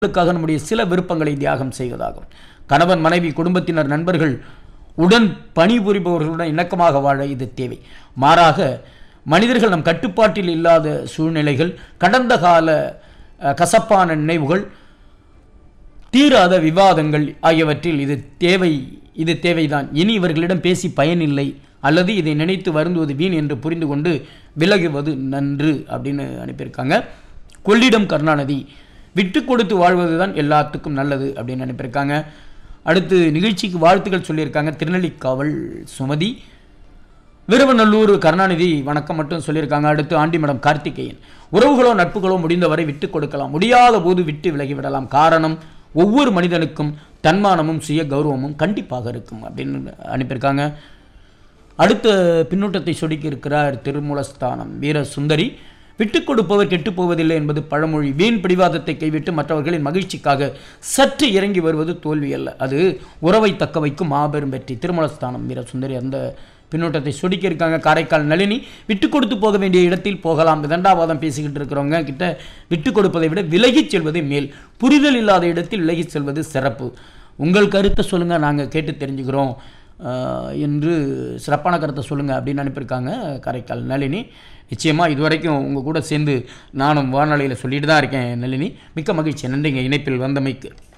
க்காக நம்முடைய சில விருப்பங்களை தியாகம் செய்வதாகும் கணவன் மனைவி குடும்பத்தினர் நண்பர்கள் உடன் பணிபுரிபவர்களுடன் இணக்கமாக வாழ இது தேவை மாறாக மனிதர்கள் நம் கட்டுப்பாட்டில் இல்லாத சூழ்நிலைகள் கடந்த கால அஹ், கசப்பான நினைவுகள் தீராத விவாதங்கள் ஆகியவற்றில் இது தேவை இது தேவைதான் இனி இவர்களிடம் பேசி பயனில்லை அல்லது இதை நினைத்து வருந்துவது வீண் என்று புரிந்து கொண்டு விலகுவது நன்று அப்படின்னு அனுப்பியிருக்காங்க கொள்ளிடம் கருணாநிதி விட்டு கொடுத்து வாழ்வதுதான் எல்லாத்துக்கும் நல்லது அப்படின்னு அனுப்பியிருக்காங்க அடுத்து நிகழ்ச்சிக்கு வாழ்த்துக்கள் சொல்லியிருக்காங்க திருநெல்லிக்காவல் சுமதி விருவநல்லூர் கருணாநிதி வணக்கம் மட்டும் சொல்லியிருக்காங்க அடுத்து ஆண்டிமடம் கார்த்திகேயன் உறவுகளோ நட்புகளோ முடிந்தவரை விட்டு கொடுக்கலாம் முடியாத போது விட்டு விலகிவிடலாம் காரணம் ஒவ்வொரு மனிதனுக்கும் தன்மானமும் சுய கௌரவமும் கண்டிப்பாக இருக்கும் அப்படின்னு அனுப்பியிருக்காங்க அடுத்த பின்னூட்டத்தை சொடுக்கி இருக்கிறார் திருமூலஸ்தானம் வீர சுந்தரி விட்டுக் கொடுப்பவர் கெட்டுப் போவதில்லை என்பது பழமொழி வீண் பிடிவாதத்தை கைவிட்டு மற்றவர்களின் மகிழ்ச்சிக்காக சற்று இறங்கி வருவது தோல்வி அல்ல அது உறவை தக்க வைக்கும் மாபெரும் வெற்றி திருமலஸ்தானம் வீர சுந்தரி அந்த பின்னூட்டத்தை சொடுக்கி இருக்காங்க காரைக்கால் நளினி விட்டு கொடுத்து போக வேண்டிய இடத்தில் போகலாம் விதண்டாவாதம் பேசிக்கிட்டு இருக்கிறவங்க கிட்ட விட்டு கொடுப்பதை விட விலகிச் செல்வதே மேல் புரிதல் இல்லாத இடத்தில் விலகிச் செல்வது சிறப்பு உங்கள் கருத்தை சொல்லுங்கள் நாங்கள் கேட்டு தெரிஞ்சுக்கிறோம் ஆஹ் என்று சிறப்பான கருத்தை சொல்லுங்கள் அப்படின்னு அனுப்பியிருக்காங்க காரைக்கால் நளினி நிச்சயமாக இதுவரைக்கும் உங்கள் கூட சேர்ந்து நானும் வானொலியில் சொல்லிட்டு தான் இருக்கேன் நளினி மிக்க மகிழ்ச்சி நன்றிங்க இணைப்பில் வந்தமைக்கு